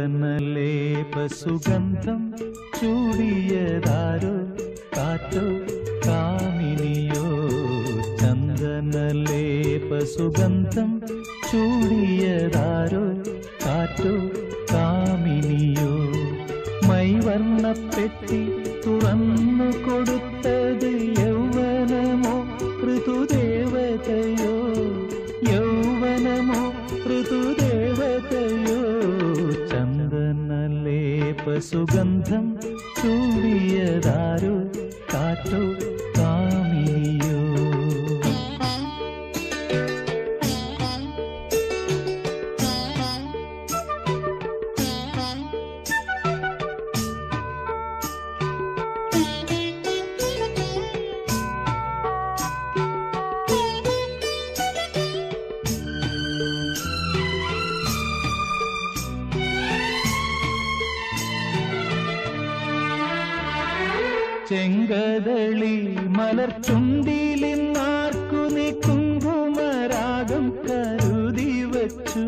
ചന്ദനലേപസുഗന്ധം ചൂടിയതാരോ കാറ്റോ കാമിനിയോ ചന്ദനലേപസുഗന്ധം ചൂടിയതാരോ കാറ്റോ കാമിനിയോ മൈവർണ്ണപ്പെട്ടി തുറന്നു കൊടുത്തത് യൗവനമോ ഋതുദേവതയോ യൗവനമോ ഋതുദേവതയോ ചന്ദനലേപസുഗന്ധം ചൂടിയതാരോ കാറ്റോ കാമിനിയോ ചെങ്കതളി മലർച്ചുണ്ടിലിന്നാർക്കു നീ കുങ്കുമരാഗം കരുതി വച്ചു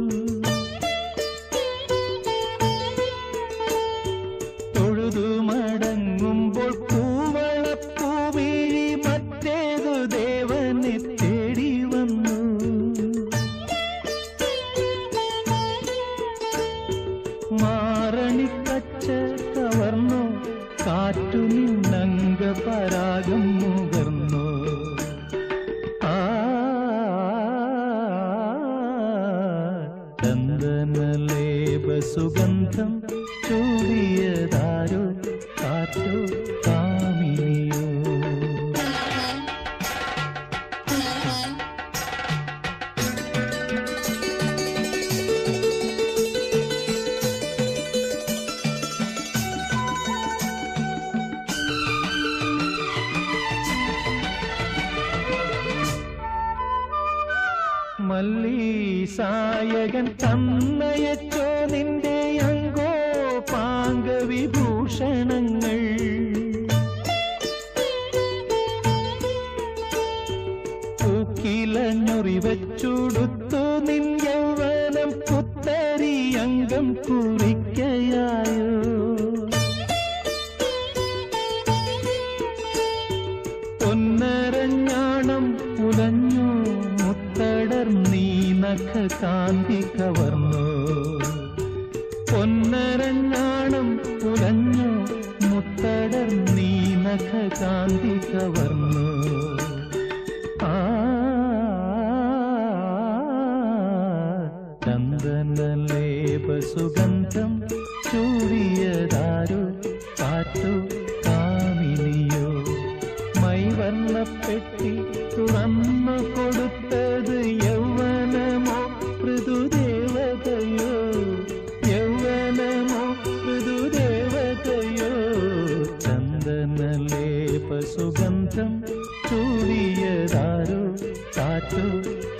തൊഴുതു മടങ്ങുമ്പോൾ പൂവളപ്പൂവിഴി മറ്റേതു ദേവനെ തേടി വന്നു മാറണിക്കച്ച കവർന്നു കാറ്റു നിന്നംഗ പരാഗം മുകർന്നു ആ ചന്ദനലേപ സുഗന്ധം ചൂടിയതാരോ കാറ്റോ കാമിനിയോ മല്ലീസായകൻ തന്നയച്ചോ നിന്റെ അങ്കോ പാങ്കവിഭൂഷണങ്ങൾ പൂക്കിലഞ്ഞുറിവച്ചുടുത്തു നിൻ യൗവനം പുത്തരി അംഗം കുറിക്കയായോ പൊന്നരഞ്ഞാണം ഉലഞ്ഞു മുത്തടർ നീ നഖ കാന്തി കവർന്നു പൊന്നരഞ്ഞാണം ഉലഞ്ഞു മുത്തടർ നീ നഖ കാന്തി കവർന്നു ആ ചന്ദനലേപ സുഗന്ധം ചൂടിയതാരോ കാറ്റോ കാമിനിയോ മൈവർണ്ണപ്പെട്ടി തുറന്നു കൊടുത്തത് യൗവനമോ ഋതുദേവതയോ യൗവനമോ ഋതുദേവതയോ ചന്ദനലേപ സുഗന്ധം ചൂടിയതാരോ കാറ്റോ